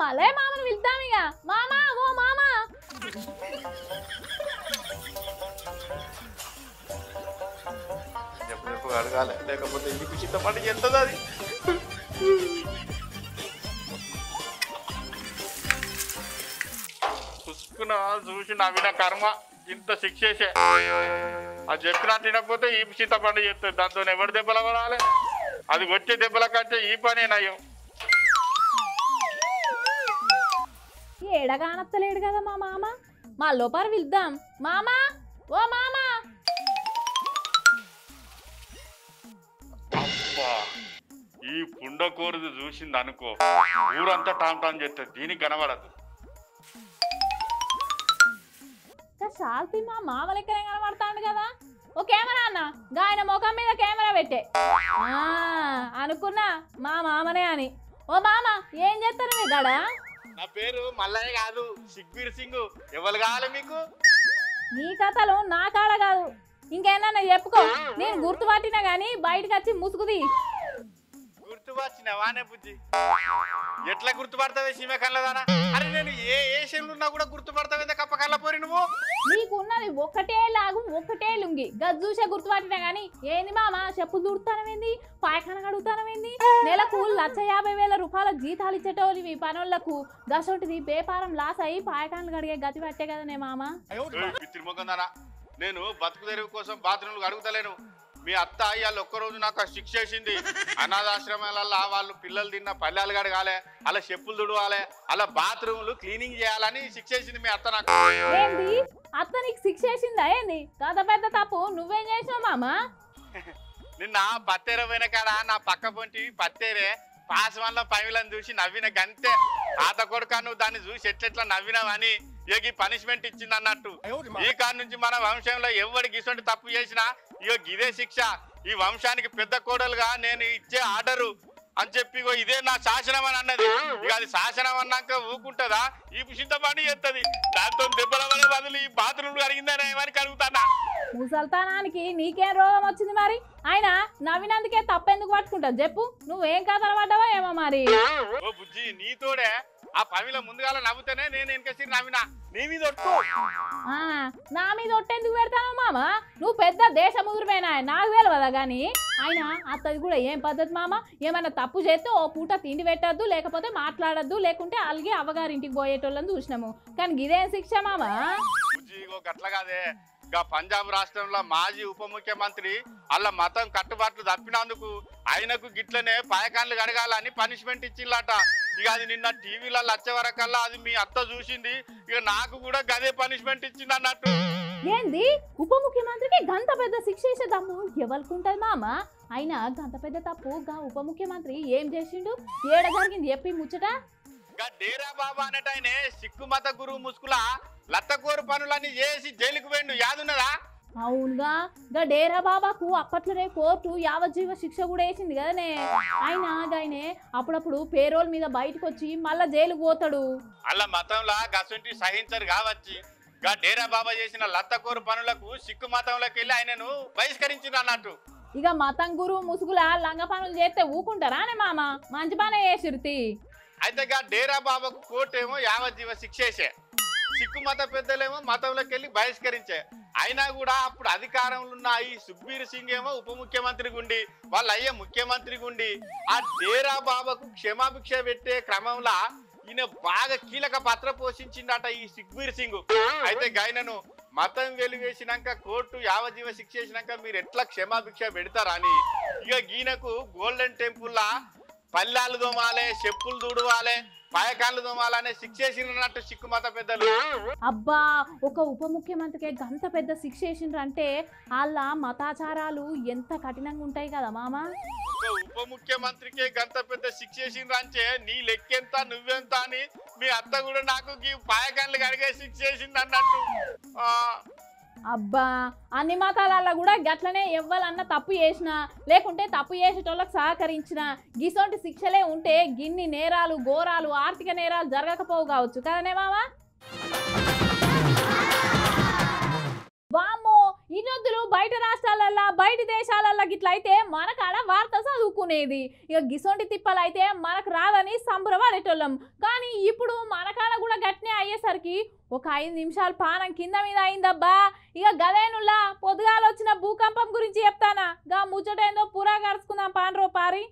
లే మామను పిలుద్దాం ఇక మామా ఓ మామా ఎప్పుడు ఎప్పుడు అడగాలి లేకపోతే ఇంటికి చిత్తపడి ఎంతది అది చూసుకున్న చూసి నవ్విన కర్మ ఇంత శిక్షేసే అది చెప్పినా తినకపోతే ఈ చింతపండు చెప్తుంది దాంతో ఎవరు దెబ్బలు పడాలి అది వచ్చే దెబ్బల కంటే ఈ పనే నయం ఏడగానత్తలేడు కదా మా మామ మా లోపల పిలుద్దాం మామా ఓ మామా అబ్బా ఈ పుండకూరది చూసింది అనుకో ఊరంతా టామ్ టామ్ చేస్తుంది దీనికి కనబడదు ఇంకా శాల్తి మా మామ లెక్కనే కనబడతాడు కదా ఓ కెమెరా అన్న గా ఆయన ముఖం మీద కెమెరా పెట్టే ఆ, అనుకున్నా మా మామనే అని ఓ మామ ఏం చేస్తారు మీ గడ నా పేరు మల్లయ్య కాదు సిగ్బీర్ సింగ్ ఎవరు కావాలి మీకు నీ కథలు నా కాడ కాదు ఇంకేనా చెప్పుకో నేను గుర్తుపట్టినా గానీ బయటకు వచ్చి ముసుగుది గుర్తుపచ్చినవానే బుజ్జి ఎట్లా గుర్తుపడతావే సీమ కళ్ళదానా అరే నేను ఏ ఏ షేన్లు ఉన్నా కూడా గుర్తుపడతావే కప్ప కళ్ళ పోరి నువ్వు నీకున్నది ఒకటే లాగు ఒకటే లుంగి గది చూసే గుర్తుపట్టినా గానీ ఏంది మామ చెప్పులు దుడుతానమేంది పాయఖాన కడుగుతానమేంది నెలకు లక్ష యాభై వేల రూపాయల జీతాలు ఇచ్చేటోళ్ళు మీ పనులకు గసొంటిది బేపారం లాస్ అయ్యి పాయఖానలు కడిగే గతి పట్టే కదనే మామ పిత్రిమొకందానా నేను బతుకు తెరువు కోసం బాత్రూమ్లు అడుగుతలేను మీ అత్త ఇవాళ ఒక్కరోజు నాకు ఆ శిక్ష వేసింది అనాథాశ్రమాలలో వాళ్ళు పిల్లలు తిన్న పల్లెలు కడగాలి అలా చెప్పులు తుడవాలి అలా బాత్రూమ్లు క్లీనింగ్ చేయాలని శిక్ష వేసింది మీ అత్త నాకు ఏంది అత్త నీకు శిక్ష వేసిందా ఏంది కథ పెద్ద తప్పు నువ్వేం చేసినావు మామ నిన్న పత్తేర పోయిన కాడ నా పక్క పొంటి పత్తేరే పాస్వాన్లో పైవిలను చూసి నవ్విన గంతే తాత కొడుక నువ్వు దాన్ని చూసి ఎట్లెట్లా నవ్వినావని ఇక పనిష్మెంట్ ఇచ్చింది అన్నట్టు ఈ కాడ నుంచి మన వంశంలో ఎవరికి ఇటువంటి తప్పు చేసినా ఇగో ఇదే శిక్ష ఈ వంశానికి పెద్ద కోడలుగా నేను ఇచ్చే ఆర్డరు అని చెప్పి ఇగో ఇదే నా శాసనం అని అన్నది ఇక అది శాసనం అన్నాక ఊకుంటదా ఈ సిద్ధపడి చేస్తుంది దాంతో దెబ్బల వల్ల బదులు ఈ బాత్రూమ్ అడిగిందని ఏమని కలుగుతానా ముసల్తానానికి నీకేం రోగం వచ్చింది మరి ఆయన నవ్వినందుకే తప్పెందుకు పట్టుకుంటావు చెప్పు నువ్వేం కథలు పడ్డావో ఏమో మరి ఓ బుజ్జి నీతోడే ఆ పవిల ముందుగాల నవ్వుతేనే నేను వెనకేసి నవ్వినా నీ మీద ఒట్టు ఆ, నా మీద ఒట్టెందుకు పెడతాను మామ నువ్వు పెద్ద దేశ ముదురుపోయినా నాకు తెలియదా కానీ ఆయన అత్తది కూడా ఏం పద్ధతి మామ ఏమైనా తప్పు చేస్తే ఓ పూట తిండి పెట్టద్దు లేకపోతే మాట్లాడద్దు లేకుంటే అలిగి అవ్వగారింటికి పోయేటోళ్ళని చూసినాము కానీ ఇదేం శిక్ష మామ బుజ్జి ఇగో గట్ల కాదే గా పంజాబ్ రాష్ట్రంలో మాజీ ఉప ముఖ్యమంత్రి అల్ల మతం కట్టుబాట్లు తప్పినందుకు ఆయనకు గిట్లనే పాయకాన్లు కడగాలని పనిష్మెంట్ ఇచ్చిల్లట ఇక అది నిన్న టీవీలలో వచ్చే వరకల్లా అది మీ అత్త చూసింది ఇక నాకు కూడా గదే పనిష్మెంట్ ఇచ్చింది అన్నట్టు ఏంది ఉప ముఖ్యమంత్రికి గంత పెద్ద శిక్ష వేసేదమ్ము ఎవరికి మామ అయినా గంత పెద్ద తప్పు గా ఉప ముఖ్యమంత్రి ఏం చేసిండు ఏడ జరిగింది చెప్పి ముచ్చట గా డేరా బాబా అనేటాయనే సిక్కు మత గురువు ముసుకుల లత్తకోరు పనులన్నీ చేసి జైలుకు పోయిండు యాదున్నదా అవునుగా గా డేరా బాబాకు అప్పట్లోనే కోర్టు యావజ్జీవ శిక్ష కూడా వేసింది కదనే ఆయన ఆయనే అప్పుడప్పుడు పేరోల్ మీద బయటకు వచ్చి మళ్ళా జైలుకు పోతాడు అలా మతంలో గసంటి సహించరు కావచ్చి గా డేరా బాబా చేసిన లత్తకోరు పనులకు సిక్కు మతంలోకి వెళ్ళి ఆయనను బహిష్కరించిన అన్నట్టు ఇక మతం గురువు ముసుగుల లంగ పనులు చేస్తే ఊకుంటారా అనే మామ మంచి పనే చేసిరుతి అయితే గా డేరా బాబాకు కోర్టు ఏమో యావజ్జీవ శిక్షేసే సిక్కు మత పెద్దలేమో మతంలోకి వెళ్ళి బహిష్కరించే అయినా కూడా అప్పుడు అధికారంలో ఉన్న ఈ సుఖ్బీర్ సింగ్ ఏమో ఉప ముఖ్యమంత్రి గుండి వాళ్ళ అయ్యే ముఖ్యమంత్రి గుండి ఆ డేరా బాబాకు క్షమాభిక్ష పెట్టే క్రమంలో ఈయన బాగా కీలక పాత్ర పోషించిందట ఈ సుఖ్బీర్ సింగ్ అయితే గాయనను మతం వెలివేసినాక కోర్టు యావజీవ శిక్ష చేసినాక మీరు ఎట్లా క్షమాభిక్ష పెడతారని ఇక గీనకు గోల్డెన్ టెంపుల్లా పల్లాలు దోమాలే చెప్పులు దూడవాలే పాయకాళ్ళు దోమాలనే శిక్ష చేసినట్టు సిక్కు మత పెద్దలు అబ్బా ఒక ఉప ముఖ్యమంత్రికి గంత పెద్ద శిక్ష వేసిండ్రు అంటే వాళ్ళ మతాచారాలు ఎంత కఠినంగా ఉంటాయి కదా మామ ఒక ఉప ముఖ్యమంత్రికి గంత పెద్ద శిక్ష చేసిండ్రంటే నీ లెక్కెంత నువ్వెంత అని మీ అత్త కూడా నాకు ఈ పాయకాళ్ళు కడిగే శిక్ష చేసింది అన్నట్టు ఆ, అబ్బా అన్ని మతాలల్లో కూడా గట్లనే ఎవ్వాలన్న తప్పు చేసినా లేకుంటే తప్పు చేసేటోళ్ళకి సహకరించిన గిసొంటి శిక్షలే ఉంటే గిన్ని నేరాలు ఘోరాలు ఆర్థిక నేరాలు జరగకపోవు కావచ్చు కదనే మామ వామ్మో ఇన్నొద్దులు బయట రాష్ట్రాలల్లో బయట దేశాలల్లో గిట్ల అయితే మనకాడ వార్త చదువుకునేది ఇక గిసొంటి తిప్పలు అయితే మనకు రాదని సంబరపడేటోళ్ళం కానీ ఇప్పుడు మనకాడ కూడా గట్నే అయ్యేసరికి ఒక ఐదు నిమిషాలు పానం కింద మీద అయిందబ్బా ఇక గదేనుల్లా పొద్దుగాల వచ్చిన భూకంపం గురించి చెప్తానా గా ముచ్చటేందో పురా కరుచుకుందాం పాన్రో పారి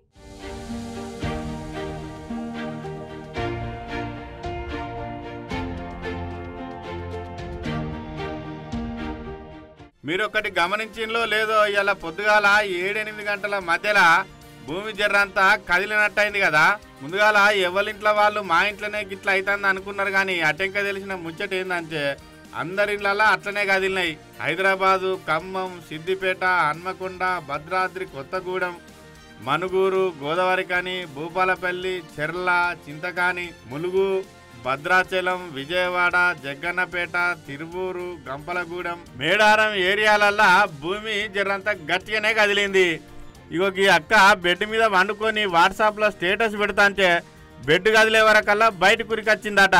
మీరు ఒకటి గమనించిందో లేదో ఇలా పొద్దుగాల ఏడెనిమిది గంటల మధ్యలో భూమి జర్రంతా కదిలినట్టయింది కదా ముందుగాల ఎవరింట్లో వాళ్ళు మా ఇంట్లోనే గిట్ల అవుతుంది అనుకున్నారు కానీ అటెంక తెలిసిన ముచ్చట ఏందంటే అందరిళ్ళలా అట్లనే కదిలినాయి హైదరాబాదు ఖమ్మం సిద్దిపేట హన్మకొండ భద్రాద్రి కొత్తగూడెం మనుగూరు గోదావరికని భూపాలపల్లి చెర్ల చింతకాని ములుగు భద్రాచలం విజయవాడ జగ్గన్నపేట తిరువూరు గంపలగూడెం మేడారం ఏరియాలల్లా భూమి జరంత గట్టిగానే కదిలింది ఇగో ఈ అక్క బెడ్ మీద వండుకొని వాట్సాప్లో స్టేటస్ పెడతాంటే బెడ్ కదిలే వరకల్లా బయట కురికొచ్చిందట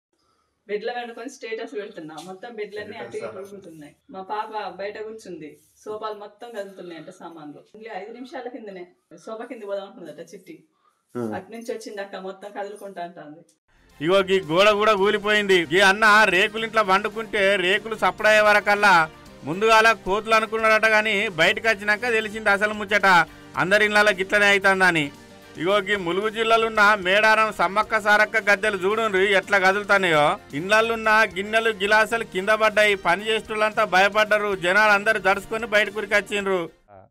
బెడ్ల వండుకొని స్టేటస్ పెడుతున్నా మొత్తం బెడ్లన్నీ అటు ఇటు ఉరుగుతున్నాయి మా పాప బయట కూర్చుంది సోఫాలు మొత్తం కదులుతున్నాయి అంట సామాన్లు ఇంకా ఐదు నిమిషాల కిందనే సోఫా కింద పోదాం అనుకుందట చిట్టి అటు నుంచి వచ్చింది అక్క మొత్తం కదులుకుంటా అంటుంది ఇగో ఈ గోడ కూడా కూలిపోయింది ఈ అన్న రేకులింట్లో వండుకుంటే రేకులు సప్పుడయ్యే వరకల్లా ముందుగాల కోతులు అనుకున్నాడట గాని బయటకు వచ్చినాక తెలిసింది అసలు ముచ్చట అందరి ఇళ్ళ గిట్లనే అవుతుందని ఇగో ఈ ములుగు జిల్లాలున్న మేడారం సమ్మక్క సారక్క గద్దెలు చూడుండ్రి ఎట్లా కదులుతానాయో ఇళ్ళల్లున్న గిన్నెలు గిలాసులు కింద పడ్డాయి పని చేసేటోళ్ళంతా భయపడ్డరు జనాలు అందరు జడుచుకొని బయట కురికొచ్చిండ్రు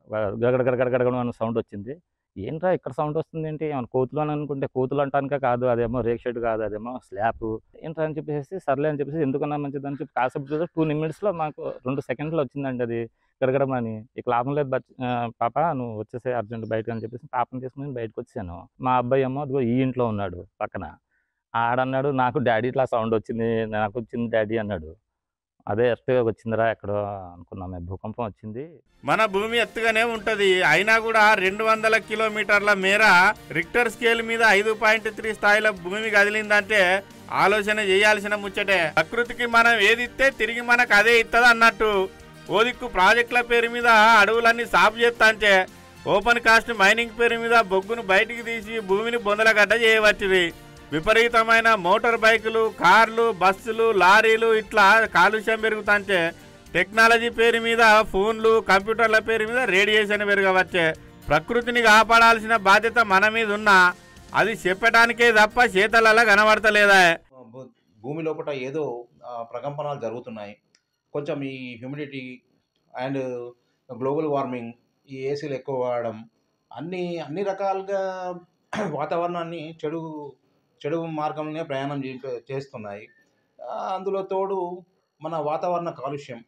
గడగడగడగడ అని సౌండ్ వచ్చింది ఏంట్రా ఇక్కడ సౌండ్ వస్తుంది ఏంటి ఏమన్నా కోతులు అని అనుకుంటే కోతులు అంటానికే కాదు అదేమో రేక్ షెడ్ కాదు అదేమో స్లాబ్ ఏంట్రా అని చెప్పేసి సర్లే అని చెప్పేసి ఎందుకన్నా మంచిది అని చెప్పి కాసేపు టూ నిమిట్స్లో మాకు రెండు సెకండ్స్లో వచ్చిందండి అది గడగడమని ఇక లాభం లేదు బట్ ఆ, పాప నువ్వు వచ్చేసే అర్జెంట్ బయటకు అని చెప్పేసి పాపను తీసుకుని బయటకు వచ్చాను మా అబ్బాయి ఏమో అదిగో ఈ ఇంట్లో ఉన్నాడు పక్కన ఆడన్నాడు నాకు డాడీ ఇట్లా సౌండ్ వచ్చింది నాకు వచ్చింది డాడీ అన్నాడు అదే ఎర్త్గా వచ్చిందిరా ఎక్కడో అనుకున్నాం భూకంపం వచ్చింది మన భూమి ఎత్తుగానే ఉంటది అయినా కూడా రెండు వందల కిలోమీటర్ల మేర రిక్టర్ స్కేల్ మీద ఐదు పాయింట్ త్రీ స్థాయిలో భూమి కదిలిందంటే ఆలోచన చేయాల్సిన ముచ్చటే ప్రకృతికి మనం ఏది ఇస్తే తిరిగి మనకు అదే ఇత్తది అన్నట్టు ఓ దిక్కు ప్రాజెక్టుల పేరు మీద అడవులన్నీ సాపు చేస్తాంటే ఓపెన్ కాస్ట్ మైనింగ్ పేరు మీద బొగ్గును బయటికి తీసి భూమిని బొందలగడ్డ చేయవచ్చుది విపరీతమైన మోటార్ బైకులు కార్లు బస్సులు లారీలు ఇట్లా కాలుష్యం పెరుగుతాంటే టెక్నాలజీ పేరు మీద ఫోన్లు కంప్యూటర్ల పేరు మీద రేడియేషన్ పెరగవచ్చే ప్రకృతిని కాపాడాల్సిన బాధ్యత మన మీద ఉన్నా అది చెప్పడానికే తప్ప చేతలలా కనబడతలేదా భూ- భూమి లోపల ఏదో ఆ, ప్రకంపనలు జరుగుతున్నాయి కొంచెం ఈ హ్యూమిడిటీ అండ్ గ్లోబల్ వార్మింగ్ ఈ ఏసీలు ఎక్కువ వాడడం అన్ని అన్ని రకాలుగా వాతావరణాన్ని చెడు చెడు మార్గంలోనే ప్రయాణం చే- చేస్తున్నాయి ఆ, అందులో తోడు మన వాతావరణ కాలుష్యం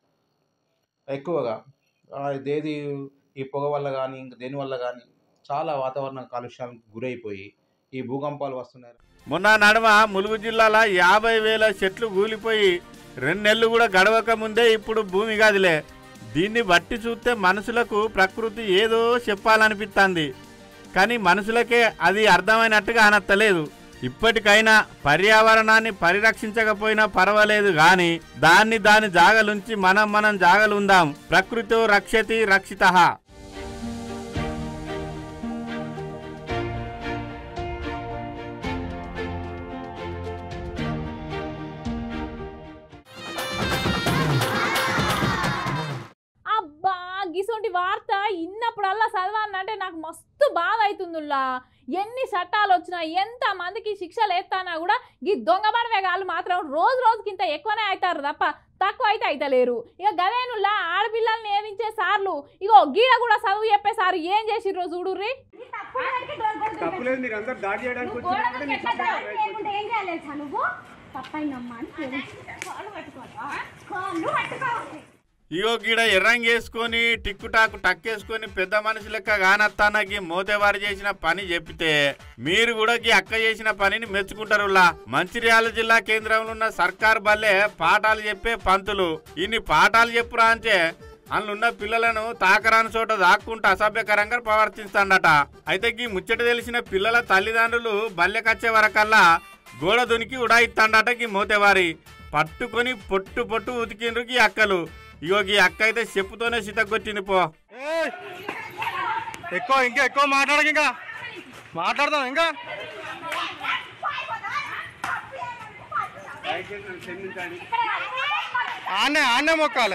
ఎక్కువగా ఆ, ఇదేది ఈ పొగ వల్ల కానీ ఇంక దేని వల్ల కానీ చాలా వాతావరణ కాలుష్యానికి గురైపోయి ఈ భూకంపాలు వస్తున్నాయి మొన్న నడుమ ములుగు జిల్లాల యాభై వేల చెట్లు కూలిపోయి రెండు నెలలు కూడా గడవక ముందే ఇప్పుడు భూమి గదిలే దీన్ని బట్టి చూస్తే మనుషులకు ప్రకృతి ఏదో చెప్పాలనిపిస్తుంది కానీ మనుషులకే అది అర్థమైనట్టుగా అనత్తలేదు ఇప్పటికైనా పర్యావరణాన్ని పరిరక్షించకపోయినా పర్వాలేదు గాని దాన్ని దాని జాగలుంచి మనం మనం జాగలుందాం ప్రకృతో రక్షతి రక్షిత అబ్బా గిసొంటి వార్త ఇన్నప్పుడల్లా చదవాలంటే నాకు మస్తు బాధ అవుతుందిలా ఎన్ని చట్టాలు వచ్చినా ఎంత మందికి శిక్షలు ఎత్తానా కూడా ఈ దొంగ బడవేగాళ్ళు మాత్రం రోజు రోజుకి ఇంత ఎక్కువనే అవుతారు తప్ప తక్కువ అయితే అయితలేరు ఇక గదేనుల్లా ఆడపిల్లల్ని ఏదించే సార్లు ఇగో గీడ కూడా చదువు చెప్పే సారు ఏం చేసిర్రో చూడుర్రి తప్పులేదు మీరు అందరు దాడి చేయడానికి నువ్వు వచ్చినా గోడ కూడా మీద మీకు ఎట్లా సపోర్ట్ దాడి చేయకుండా ఏం చేయాలి తెలుసా నువ్వు తప్పైందమ్మా అని పేరెంట్స్ కాళ్ళు పట్టుకోవా కాళ్ళు పట్టుకోవాలి ఇగో గీడ ఎర్రంగేసుకొని టిక్కుటాకు టక్కేసుకొని పెద్ద మనిషి లెక్క కానత్తానకి మోతేవారు చేసిన పని చెప్తే మీరు కూడా గీ అక్క చేసిన పనిని మెచ్చుకుంటారులా మంచిర్యాల జిల్లా కేంద్రంలో ఉన్న సర్కార్ బల్లే పాఠాలు చెప్పే పంతులు ఇన్ని పాఠాలు చెప్పురా అంటే అందులో పిల్లలను తాకరాని చోట దాక్కుంటూ అసభ్యకరంగా ప్రవర్తిస్తాడట అయితే గీ ముచ్చట తెలిసిన పిల్లల తల్లిదండ్రులు బల్లెకచ్చే వరకల్లా గోడ దునికి ఉడాయిస్తాడట గీ మోతేవారి పట్టుకొని పొట్టు పొట్టు ఉతికిండ్రు గీ అక్కలు ఇగో ఈ అక్క అయితే చెప్పుతోనే చితగొచ్చింది పో ఎక్కువ ఇంకా ఎక్కువ మాట్లాడక ఇంకా మాట్లాడదాం ఇంకా ఆనే ఆనే మొక్కాలే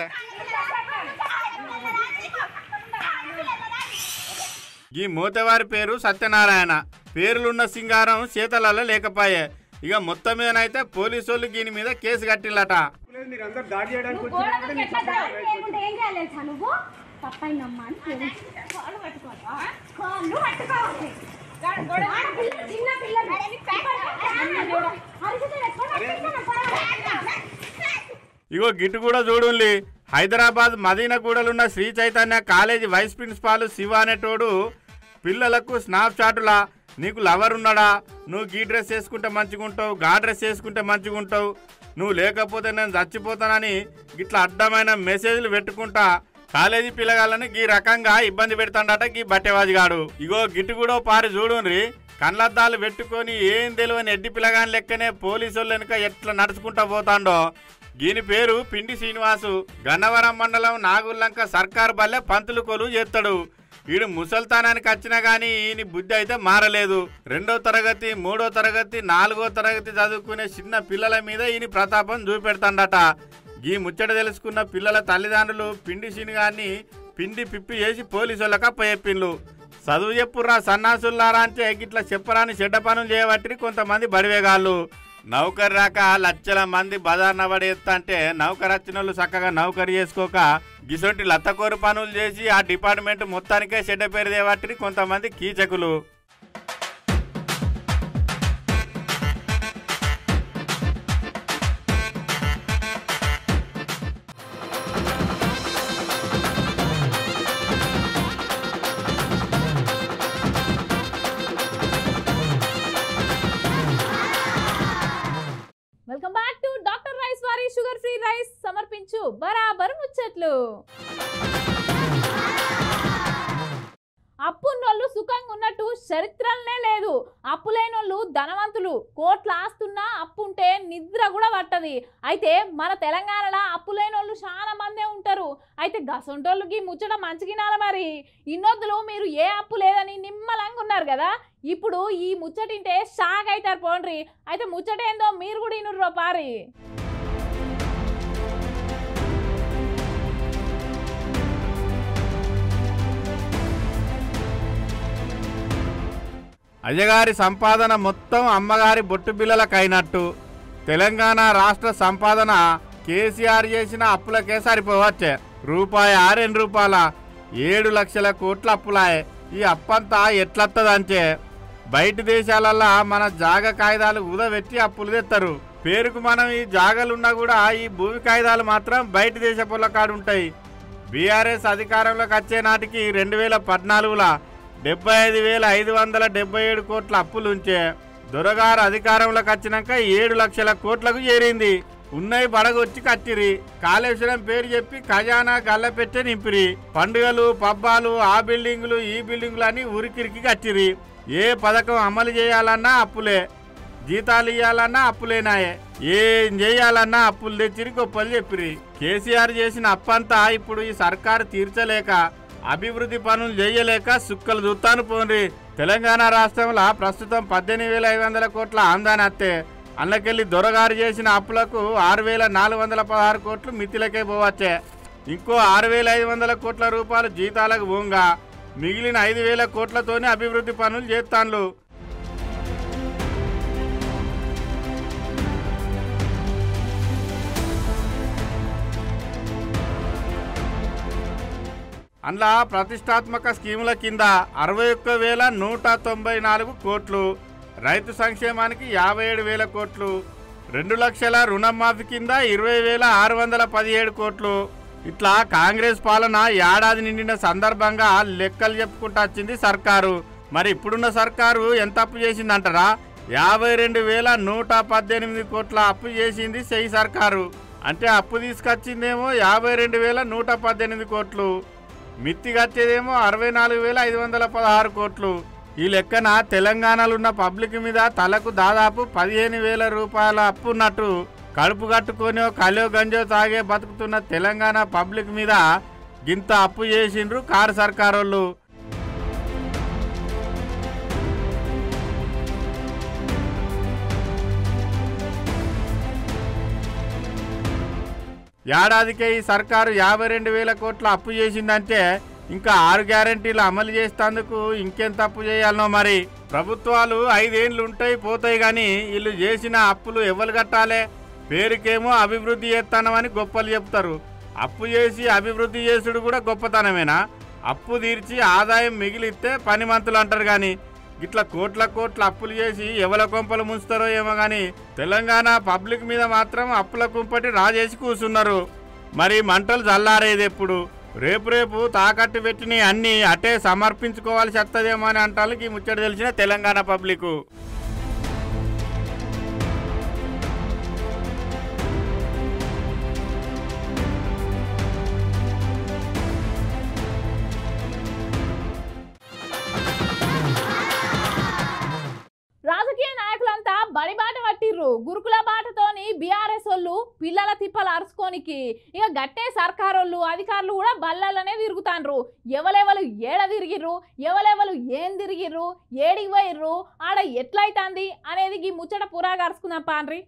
ఈ మూతవారి పేరు సత్యనారాయణ పేర్లున్న సింగారం శీతలలో లేకపాయే ఇక మొత్తం మీదనైతే పోలీసు వాళ్ళు దీని మీద కేసు కట్టిల్లట మీరందరూ దాడి చేయడానికి నువ్వు గోడ దూకి ఎట్లా దాడి చేయకుంటే ఏం చేయాలి తెలుసా నువ్వు తప్పైందమ్మా అని పేరెంట్స్ కాళ్ళు పట్టుకోవాలి కాళ్ళు పట్టుకోవాలి ఆడపిల్ల, చిన్న పిల్లలు. అరిచితే ఎక్కడ పట్టుకున్నా పర్వాలేదు. ఇగో గిట్టు కూడా చూడుండి హైదరాబాద్ మదీనగూడలున్న Sri Chaitanya college vice principal Shiva అనేటోడు పిల్లలకు స్నాప్ చాటులా నీకు లవర్ ఉన్నాడా నువ్వు గీ డ్రెస్ వేసుకుంటే మంచిగుంటావు గా డ్రెస్ వేసుకుంటే మంచిగుంటావు నువ్వు లేకపోతే నేను చచ్చిపోతానని గిట్లా అడ్డమైన మెసేజ్లు పెట్టుకుంటా కాలేజీ పిల్లగాళ్ళని గీ రకంగా ఇబ్బంది పెడతాడట గీ బట్టెవాజిగాడు ఇగో గిట్టు కూడా పారి చూడుండ్రి కళ్ళద్దాలు పెట్టుకొని ఏం తెలియని ఎడ్డి పిల్లగాని లెక్కనే పోలీసు వాళ్ళు వెనుక ఎట్లా నడుచుకుంటా పోతాండో దీని పేరు పిండి శ్రీనివాసు గన్నవరం మండలం నాగుల్లంక సర్కార్ బల్లె పంతులు కొలువు చేస్తాడు వీడు ముసల్తానానికి వచ్చినా గానీ ఈయన బుద్ధి అయితే మారలేదు రెండో తరగతి మూడో తరగతి నాలుగో తరగతి చదువుకునే చిన్న పిల్లల మీద ఈయన ప్రతాపం చూపెడతాడట ఈ ముచ్చట తెలుసుకున్న పిల్లల తల్లిదండ్రులు పిండి శనిగాన్ని పిండి పిప్పి చేసి పోలీసు వాళ్ళకి అప్పచెప్పిండ్లు చదువు చెప్పుర్రా సన్నాసుల్లారా అంటే గిట్ల చెప్పరాని చెడ్డ పనులు చేయబట్టి కొంతమంది బడివేగాళ్ళు నౌకరు రాక లక్షల మంది బజార్ నబడేస్తా అంటే నౌకరు వచ్చిన వాళ్ళు చక్కగా నౌకరు చేసుకోక గిసొంటి లత్తకోరు పనులు చేసి ఆ డిపార్ట్మెంట్ మొత్తానికే చెడ్డ పేరు దేవట్టి కొంతమంది కీచకులు welcome back to doctor rice వారి షుగర్ ఫ్రీ రైస్ సమర్పించు బరాబర్ ముచ్చట్లు అప్పున్నోళ్ళు సుఖంగా ఉన్నట్టు చరిత్రలనే లేదు అప్పు లేనోళ్ళు ధనవంతులు కోట్ల ఆస్తున్నా అప్పు ఉంటే నిద్ర కూడా పట్టది అయితే మన తెలంగాణలో అప్పు లేనోళ్ళు చాలా మందే ఉంటారు అయితే గసొంటోళ్ళకి ముచ్చట మంచిగినాల మరి ఇన్నొద్దులు మీరు ఏ అప్పు లేదని నిమ్మలంగా ఉన్నారు కదా ఇప్పుడు ఈ ముచ్చటింటే షాక్ అవుతారు పోండ్రి అయితే ముచ్చటేందో మీరు కూడా ఇనుర్రో పారి అయ్యగారి సంపాదన మొత్తం అమ్మగారి బొట్టు బిల్లలకైనట్టు తెలంగాణ రాష్ట్ర సంపాదన కేసీఆర్ చేసిన అప్పులకే సరిపోవచ్చే రూపాయి ఆరేను రూపాయల ఏడు లక్షల కోట్ల అప్పులాయే ఈ అప్పంతా ఎట్లత్తదంచే బయట దేశాలల్లా మన జాగ కాగితాలు ఉదవెట్టి అప్పులు తెస్తారు పేరుకు మనం ఈ జాగలున్నా కూడా ఈ భూమి కాగితాలు మాత్రం బయట దేశ పొలకాడుంటాయి బీఆర్ఎస్ అధికారంలోకి వచ్చే నాటికి రెండు వేల పద్నాలుగులా డెబ్బై ఐదు వేల ఐదు వందల డెబ్బై ఏడు కోట్ల అప్పులు ఉంచే దొరగారు అధికారంలోకి వచ్చినాక ఏడు లక్షల కోట్లకు చేరింది ఉన్నయి బడగొచ్చి కట్టిరి కాళేశ్వరం పేరు చెప్పి ఖజానా గల్లపెట్టే నింపిరి పండుగలు పబ్బాలు ఆ బిల్డింగులు ఈ బిల్డింగులు అని ఉరికిరికి కట్టిరి ఏ పథకం అమలు చేయాలన్నా అప్పులే జీతాలు ఇవ్వాలన్నా అప్పులేనాయే ఏం చేయాలన్నా అప్పులు తెచ్చిరి గొప్పలు చెప్పిరి కేసీఆర్ చేసిన అప్పంతా ఇప్పుడు ఈ సర్కారు తీర్చలేక అభివృద్ధి పనులు చేయలేక సుక్కలు చూస్తాను పోండి తెలంగాణ రాష్ట్రంలో ప్రస్తుతం పద్దెనిమిది వేల ఐదు వందల కోట్ల ఆందాని అత్తే అందుకెళ్ళి దొరగారు చేసిన అప్పులకు ఆరు వేల నాలుగు వందల పదహారు కోట్లు మితిలకే పోవచ్చే ఇంకో ఆరు వేల ఐదు వందల కోట్ల రూపాయలు జీతాలకు పోంగా మిగిలిన ఐదు వేల కోట్లతోనే అభివృద్ధి పనులు చేస్తాన్లు అందులో ప్రతిష్టాత్మక స్కీముల కింద అరవై ఒక్క వేల నూట తొంభై నాలుగు కోట్లు రైతు సంక్షేమానికి యాభై ఏడు వేల కోట్లు రెండు లక్షల రుణమాఫీ కింద ఇరవై వేల ఆరు వందల పదిహేడు కోట్లు ఇట్లా కాంగ్రెస్ పాలన ఏడాది నిండిన సందర్భంగా లెక్కలు చెప్పుకుంటూ వచ్చింది సర్కారు మరి ఇప్పుడున్న సర్కారు ఎంత అప్పు చేసిందంటారా యాభై రెండు వేల నూట పద్దెనిమిది కోట్ల అప్పు చేసింది సెయి సర్కారు అంటే అప్పు తీసుకొచ్చిందేమో యాభై రెండు వేల నూట పద్దెనిమిది కోట్లు మిత్తి కట్టేదేమో అరవై నాలుగు వేల ఐదు వందల పదహారు కోట్లు ఈ లెక్కన తెలంగాణలో ఉన్న పబ్లిక్ మీద తలకు దాదాపు పదిహేను వేల రూపాయల అప్పు ఉన్నట్టు కడుపు కట్టుకొని కలో గంజో తాగే బతుకుతున్న తెలంగాణ పబ్లిక్ మీద గింత అప్పు చేసిండ్రు కారు సర్కారోళ్ళు ఏడాదికే ఈ సర్కారు యాభై రెండు వేల కోట్ల అప్పు చేసిందంటే ఇంకా ఆరు గ్యారంటీలు అమలు చేసేందుకు ఇంకెంత అప్పు చేయాలనో మరి ప్రభుత్వాలు ఐదేండ్లు ఉంటాయి పోతాయి కానీ వీళ్ళు చేసిన అప్పులు ఎవరు కట్టాలి పేరుకేమో అభివృద్ధి చేస్తానమని గొప్పలు చెప్తారు అప్పు చేసి అభివృద్ధి చేసుడు కూడా గొప్పతనమేనా అప్పు తీర్చి ఆదాయం మిగిలిస్తే పని మంతులు అంటారు కానీ ఇట్లా కోట్ల కోట్ల అప్పులు చేసి ఎవల కొంపలు ముంచుతారో ఏమో కానీ తెలంగాణ పబ్లిక్ మీద మాత్రం అప్పుల కుంపటి రాజేసి కూర్చున్నారు మరి మంటలు చల్లారేది ఎప్పుడు రేపు రేపు తాకట్టు పెట్టిన అన్ని అటే సమర్పించుకోవాల్సి వస్తుందేమో అని అంటానికి ఈ ముచ్చట తెలిసిన తెలంగాణ పబ్లిక్ రాజకీయ నాయకులంతా బడి బాట పట్టిర్రు గురుకుల బాటతోని బీఆర్ఎస్ వాళ్ళు పిల్లల తిప్పలు అరుచుకోనికి ఇక గట్టే సర్కారోళ్ళు అధికారులు కూడా బల్లలనే తిరుగుతాండ్రు ఎవలెవలు ఏడ తిరిగిర్రు ఎవలెవలు ఏం తిరిగిర్రు ఏడికి పోయిర్రు ఆడ ఎట్లయితాంది అనేది ఈ ముచ్చట పురా కరుచుకుందాం పాండ్రి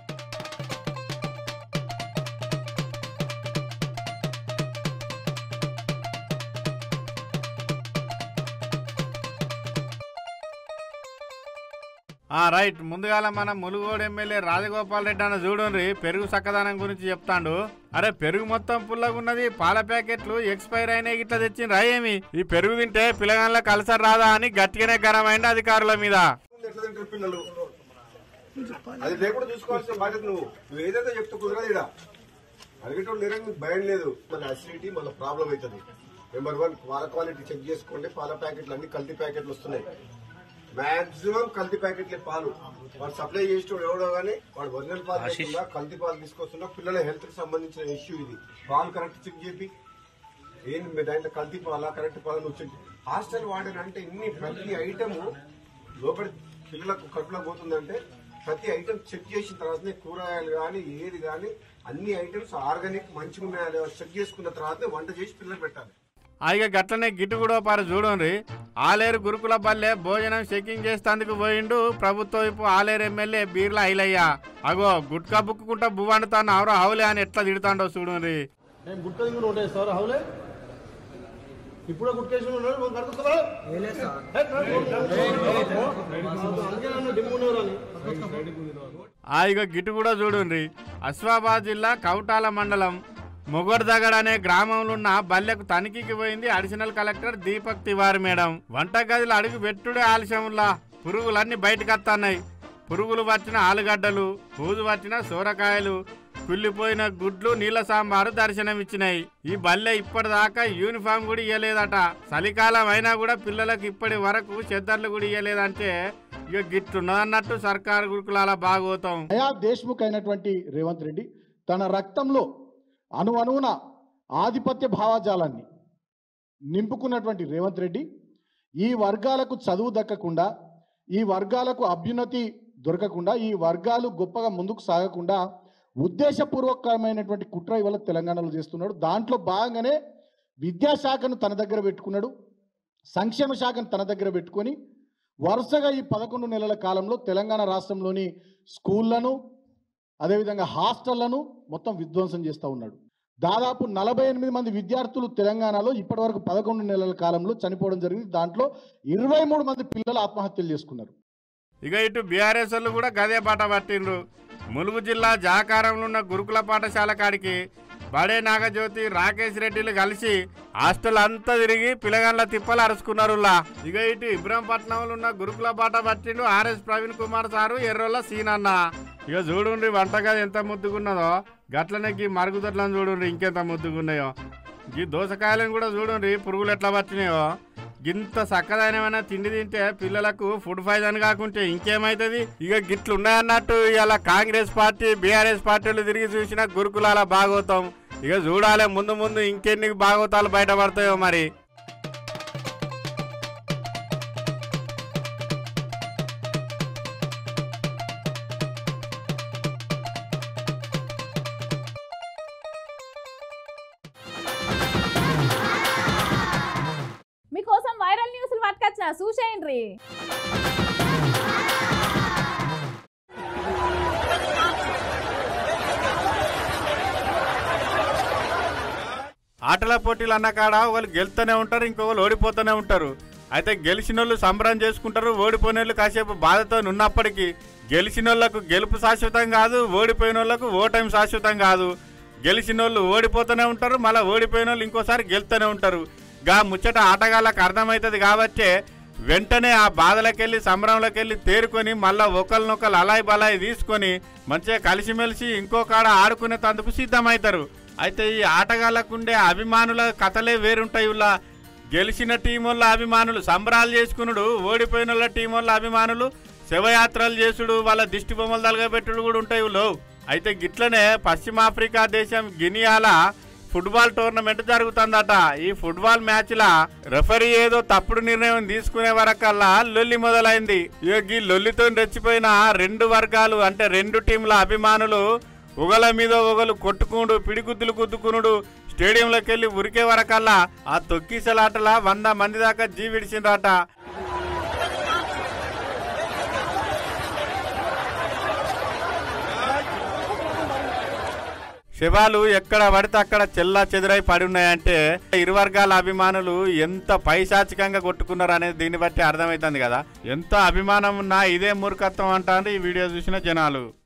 ఆ రైట్ ముందుగాల మన ములుగోడు ఎమ్మెల్యే రాజగోపాల్ రెడ్డి అన్న చూడండి పెరుగు చక్కదనం గురించి చెప్తాండు అరే పెరుగు మొత్తం పుల్లగా ఉన్నది పాల ప్యాకెట్లు ఎక్స్పైర్ అయినాయి ఇట్లా తెచ్చిండ్రా ఏమి ఈ పెరుగు తింటే పిల్లగాళ్ళ కలసర్ రాదా అని గట్టిగానే గరమైంది అధికారుల మీద ఎట్లా తింటారు పిల్లలు అది లేకుండా చూసుకోవాల్సిన బాధ్యత నువ్వు నువ్వు ఏదైతే చెప్తే కుదరదు ఇక్కడ అడిగేటోళ్ళు లేరని నీకు భయం లేదు మన అసిడిటీ మన ప్రాబ్లం అవుతుంది నెంబర్ వన్ పాల క్వాలిటీ చెక్ చేసుకోండి పాల ప్యాకెట్లు అన్ని కల్తీ ప్యాకెట్లు వస్తున్నాయి మాక్సిమం కల్తీ ప్యాకెట్లే పాలు వాడు సప్లై చేసేటోడు ఎవడో గానీ వాడు ఒరిజినల్ పాలు తీసుకున్నా కల్తీ పాలు తీసుకొస్తున్నా పిల్లల హెల్త్ కి సంబంధించిన ఇష్యూ ఇది పాలు కరెక్ట్ చెక్ చేపి ఏంది మీ దాంట్లో కల్తీ పాలా కరెక్ట్ పాలు నువ్వు చెక్ హాస్టల్ వార్డెన్ అంటే ఇన్ని ప్రతి ఐటమ్ లోపలి పిల్లలకు కడుపులో పోతుందంటే ప్రతి ఐటమ్ చెక్ చేసిన తర్వాతనే కూరగాయలు కానీ ఏది కానీ అన్ని ఐటమ్స్ ఆర్గానిక్ మంచిగా ఉన్నాయా లేవా చెక్ చేసుకున్న తర్వాతనే వంట చేసి పిల్లలు పెట్టాలి ఇక గట్లనే గిట్టు కూడా పారు చూడండి ఆలేరు గురుకుల బల్లె భోజనం చెకింగ్ చేసేందుకు పోయిండు ప్రభుత్వ వైపు ఆలేరు ఎమ్మెల్యే బీర్ల ఐలయ్య అగో గుట్కా బుక్కుంటా బువ్వండుతాను అవరో హౌలే అని ఎట్లా తిడుతాండో చూడండి నేను గుట్క దిగు నోట్ వేస్తారు హౌలే ఇప్పుడే గుట్కేసి ఉన్నాడు మనం కడుపుతారా అందుకే నన్ను డిమ్మున్నారు ఆ ఇక గిటు కూడా చూడండి అస్వాబాద్ జిల్లా కౌటాల మండలం మొగర్దగడ్ అనే గ్రామంలో ఉన్న బల్లెకు తనిఖీకి పోయింది additional collector Deepak Tiwari madam వంటగదిలో అడుగు పెట్టుడే ఆలస్యంలా పురుగులన్నీ బయటకు వస్తున్నాయి పురుగులు వచ్చిన ఆలుగడ్డలు పూజు వచ్చిన సూరకాయలు కుళ్ళిపోయిన గుడ్లు నీళ్ళ సాంబారు దర్శనమిచ్చినాయి ఈ బల్లె ఇప్పటిదాకా యూనిఫామ్ కూడా ఇయ్యలేదట చలికాలం అయినా కూడా పిల్లలకు ఇప్పటి వరకు చెద్దర్లు కూడా ఇయ్యలేదంటే ఇక గిట్టున్నదన్నట్టు సర్కారు గురుకులాల భాగోతం నయా దేశ్ముఖ్ అయినటువంటి రేవంత్ రెడ్డి తన రక్తంలో అణు అణువున ఆధిపత్య భావజాలాన్ని నింపుకున్నటువంటి రేవంత్ రెడ్డి ఈ వర్గాలకు చదువు దక్కకుండా ఈ వర్గాలకు అభ్యున్నతి దొరకకుండా ఈ వర్గాలు గొప్పగా ముందుకు సాగకుండా ఉద్దేశపూర్వకమైనటువంటి కుట్ర ఇవాళ తెలంగాణలో చేస్తున్నాడు దాంట్లో భాగంగానే విద్యాశాఖను తన దగ్గర పెట్టుకున్నాడు సంక్షేమ శాఖను తన దగ్గర పెట్టుకొని వరుసగా ఈ పదకొండు నెలల కాలంలో తెలంగాణ రాష్ట్రంలోని స్కూళ్లను అదేవిధంగా హాస్టళ్లను మొత్తం విధ్వంసం చేస్తూ ఉన్నాడు దాదాపు నలభై ఎనిమిది మంది విద్యార్థులు తెలంగాణలో ఇప్పటివరకు పదకొండు నెలల కాలంలో చనిపోవడం జరిగింది దాంట్లో ఇరవై మూడు మంది పిల్లలు ఆత్మహత్యలు చేసుకున్నారు ఇక ఇటు బీఆర్ఎస్ వాళ్ళు కూడా గదే బాట పట్టిండ్రు ములుగు జిల్లా జాకారంలో ఉన్న గురుకుల పాఠశాల కాడికి బడే నాగజ్యోతి రాకేష్ రెడ్డిలు కలిసి హాస్టల్ అంతా తిరిగి పిల్లగాళ్ళ తిప్పలు అరుచుకున్నారు ఇక ఇటు ఇబ్రహంపట్నంలో ఉన్న గురుకుల బాట పట్టిండు ఆర్ఎస్ ప్రవీణ్ కుమార్ సారు ఎర్రోళ్ళ సీనన్న ఇక చూడుండ్రి వంటగది ఎంత ముద్దుగున్నదో గట్లనే గీ మరుగుదొడ్లను చూడుండ్రి ఇంకెంత ముద్దుగున్నాయో ఈ దోసకాయలను కూడా చూడండి పురుగులు ఎట్లా పట్టినాయో ఇంత చక్కదైనమైన తిండి తింటే పిల్లలకు ఫుడ్ పాయిజన్ కాకుంటే ఇంకేమైతుంది ఇక గిట్లు ఉన్నాయన్నట్టు ఇలా కాంగ్రెస్ పార్టీ బీఆర్ఎస్ పార్టీలు తిరిగి చూసిన గురుకులాల భాగవతం ఇక చూడాలి ముందు ముందు ఇంకెన్ని భాగవతాలు బయటపడతాయో మరి చూసేయండి ఆటల పోటీలు అన్న కాడ వాళ్ళు గెలుతూనే ఉంటారు ఇంకొకరు ఓడిపోతూనే ఉంటారు అయితే గెలిచిన వాళ్ళు సంబరం చేసుకుంటారు ఓడిపోయిన వాళ్ళు కాసేపు బాధతో ఉన్నప్పటికీ గెలిచిన వాళ్ళకు గెలుపు శాశ్వతం కాదు ఓడిపోయిన వాళ్ళకు ఓటమి శాశ్వతం కాదు గెలిచిన వాళ్ళు ఓడిపోతూనే ఉంటారు మళ్ళీ ఓడిపోయిన వాళ్ళు ఇంకోసారి గెలుతూనే ఉంటారు గా ముచ్చట ఆటగాళ్ళకు అర్థమవుతుంది కాబట్టే వెంటనే ఆ బాధలకెళ్ళి సంబరంలోకి వెళ్ళి తేరుకొని మళ్ళా ఒకరినొకరు అలాయి బలాయి తీసుకొని మంచిగా కలిసిమెలిసి ఇంకో కాడ ఆడుకునే తందుకు సిద్ధమవుతారు అయితే ఈ ఆటగాళ్ళకుండే అభిమానుల కథలే వేరుంటాయి ఇలా గెలిచిన టీం వాళ్ళ అభిమానులు సంబరాలు చేసుకునుడు ఓడిపోయిన వాళ్ళ టీం వాళ్ళ అభిమానులు శవయాత్రలు చేసుడు వాళ్ళ దిష్టి బొమ్మలు తలగబెట్టుడు కూడా ఉంటాయి వీళ్ళు అయితే గిట్లనే పశ్చిమాఫ్రికా దేశం గినియాల ఫుట్బాల్ టోర్నమెంట్ జరుగుతుందట ఈ ఫుట్బాల్ మ్యాచ్ లా రెఫరీ ఏదో తప్పుడు నిర్ణయం తీసుకునే వరకల్లా లొల్లి మొదలైంది ఇక ఈ లొల్లితో రెచ్చిపోయిన రెండు వర్గాలు అంటే రెండు టీంల అభిమానులు ఉగల మీద ఉగలు కొట్టుకునుడు పిడిగుద్దులు గుద్దుకునుడు స్టేడియంలోకి వెళ్ళి ఉరికే వరకల్లా ఆ తొక్కిసలాటలా వంద మంది దాకా జీవిడిచిండ్రట శవాలు ఎక్కడ పడితే అక్కడ చెల్లా చెదురై పడి ఉన్నాయంటే ఇరు వర్గాల అభిమానులు ఎంత పైశాచికంగా కొట్టుకున్నారు అనేది దీన్ని బట్టి అర్థమవుతుంది కదా ఎంత అభిమానం ఉన్నా ఇదే మూర్ఖత్వం అంటారు ఈ వీడియో చూసిన జనాలు